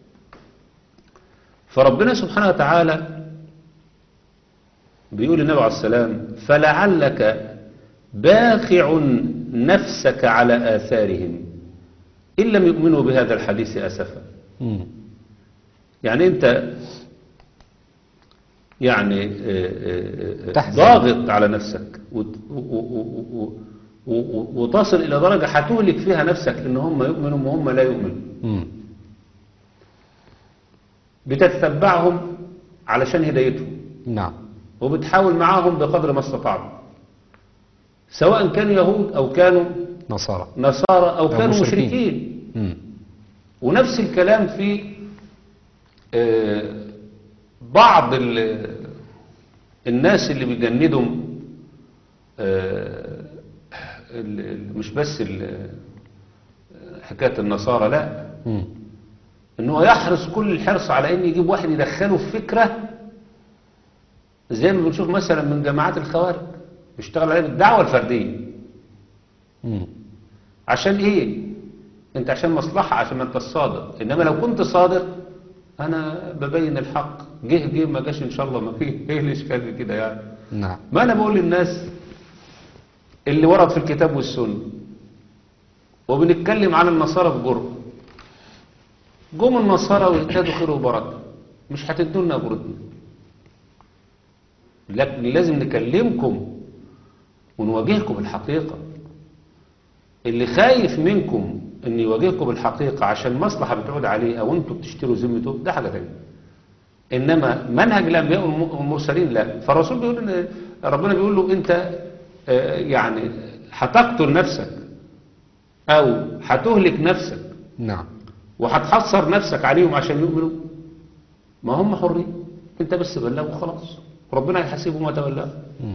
فربنا سبحانه وتعالى بيقول النبي عليه السلام فلعلك باخع نفسك على آثارهم إن لم يؤمنوا بهذا الحديث أسفا مم. يعني أنت يعني آه، آه، آه، تحزن. ضاغط على نفسك وت- و- و- و- و- و- وتصل إلى درجة هتهلك فيها نفسك إن هم يؤمنوا وهم لا يؤمنوا مم. بتتبعهم علشان هدايتهم نعم وبتحاول معاهم بقدر ما استطعت سواء كانوا يهود أو كانوا نصارى نصارى أو كانوا مشركين. مشركين مم. ونفس الكلام في آه، بعض ال- الناس اللي بيجندوا آه، ال- ال- مش بس ال- حكاية النصارى لا مم. ان هو يحرص كل الحرص على ان يجيب واحد يدخله في فكرة زي ما بنشوف مثلا من جماعات الخوارج بيشتغل عليها بالدعوة الفردية مم. عشان ايه انت عشان مصلحة عشان ما انت الصادق انما لو كنت صادق انا ببين الحق جه جه ما جاش ان شاء الله ما فيه ايه الاشكال في كده يعني نعم ما انا بقول للناس اللي ورد في الكتاب والسنة وبنتكلم عن النصارى بجرأة جم النصارى واهتدوا خير وبركة مش هتدوا لنا أجرتنا لكن لازم نكلمكم ونواجهكم الحقيقة اللي خايف منكم ان يواجهكم الحقيقة عشان مصلحة بتعود عليه او انتوا بتشتروا ذمته ده حاجة تانية انما منهج الانبياء والمرسلين لا فالرسول بيقول ان ربنا بيقول له انت آه، يعني هتقتل نفسك أو هتهلك نفسك نعم وهتحصر نفسك عليهم عشان يؤمنوا ما هم حرين انت بس بلغ وخلاص ربنا يحاسبهم ما تولاه مم.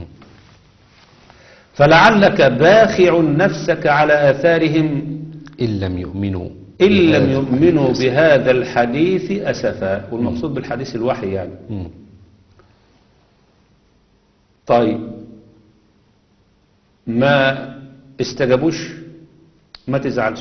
فلعلك باخع نفسك على آثارهم إن لم يؤمنوا إن لم بهذا يؤمنوا الحديث. بهذا الحديث أسفا والمقصود بالحديث الوحي يعني مم. طيب ما استجابوش ما تزعلش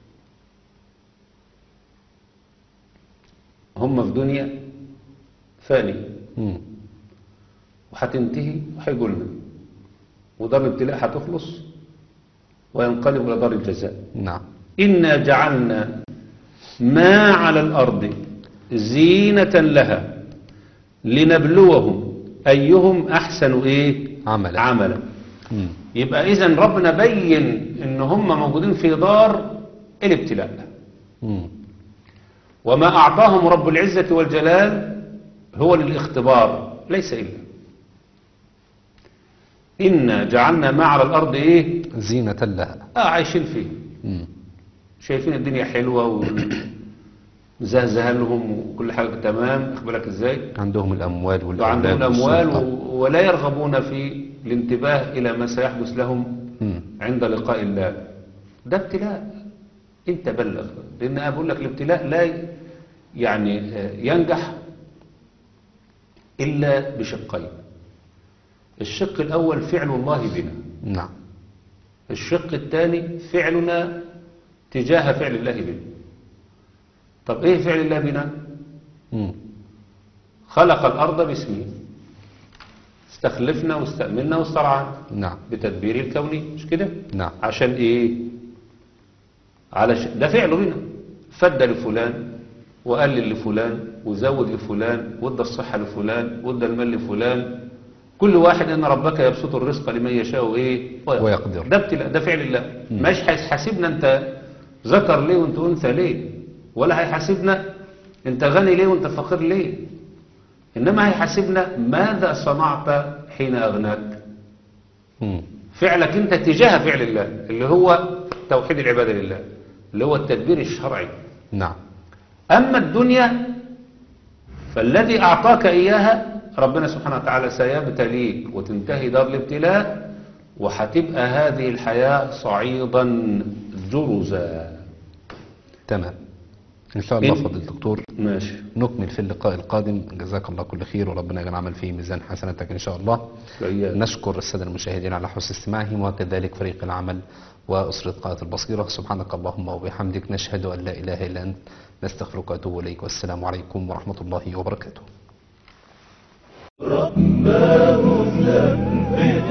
هم في دنيا فانية مم. وهتنتهي وهيقولنا ودار الابتلاء هتخلص وينقلب إلى دار الجزاء نعم إنا جعلنا ما على الأرض زينة لها لنبلوهم أيهم أحسن إيه عملا عملا مم. يبقى إذا ربنا بين إن هم موجودين في دار الابتلاء مم. وما أعطاهم رب العزة والجلال هو للاختبار ليس إلا إنا جعلنا ما على الأرض إيه زينة لها آه عايشين فيه مم. شايفين الدنيا حلوة وزهزها لهم وكل حاجة تمام بالك ازاي عندهم الأموال والأولاد وعندهم الأموال والسلطة. و- ولا يرغبون في الانتباه إلى ما سيحدث لهم مم. عند لقاء الله ده ابتلاء انت بلغ لأن أنا بقول لك الابتلاء لا ي- يعني آه، ينجح إلا بشقين الشق الأول فعل الله بنا نعم الشق الثاني فعلنا تجاه فعل الله بنا طب ايه فعل الله بنا مم. خلق الارض باسمه استخلفنا واستأمنا واسترعانا نعم بتدبير الكوني مش كده نعم عشان ايه علشان ده فعله بنا فدى لفلان وقلل لفلان وزود لفلان وادى الصحة لفلان وادى المال لفلان كل واحد ان ربك يبسط الرزق لمن يشاء ايه ويقدر. ده ابتلاء ده فعل الله مش هيحاسبنا انت ذكر ليه وانت انثى ليه ولا هيحاسبنا انت غني ليه وانت فقير ليه انما هيحاسبنا ماذا صنعت حين اغناك مم. فعلك انت تجاه فعل الله اللي هو توحيد العبادة لله اللي هو التدبير الشرعي نعم أما الدنيا فالذي أعطاك إياها ربنا سبحانه وتعالى سيبتليك وتنتهي دار الابتلاء وهتبقى هذه الحياة صعيدا جرزا تمام إن شاء الله إن- فضل الدكتور ماشي نكمل في اللقاء القادم جزاك الله كل خير وربنا يجعل عمل فيه ميزان حسناتك إن شاء الله وإياك. نشكر السادة المشاهدين على حسن استماعهم وكذلك فريق العمل وأسرة قناة البصيرة سبحانك اللهم وبحمدك نشهد أن لا إله إلا أنت نستغفرك ونتوب إليك والسلام عليكم ورحمة الله وبركاته رباه ثبت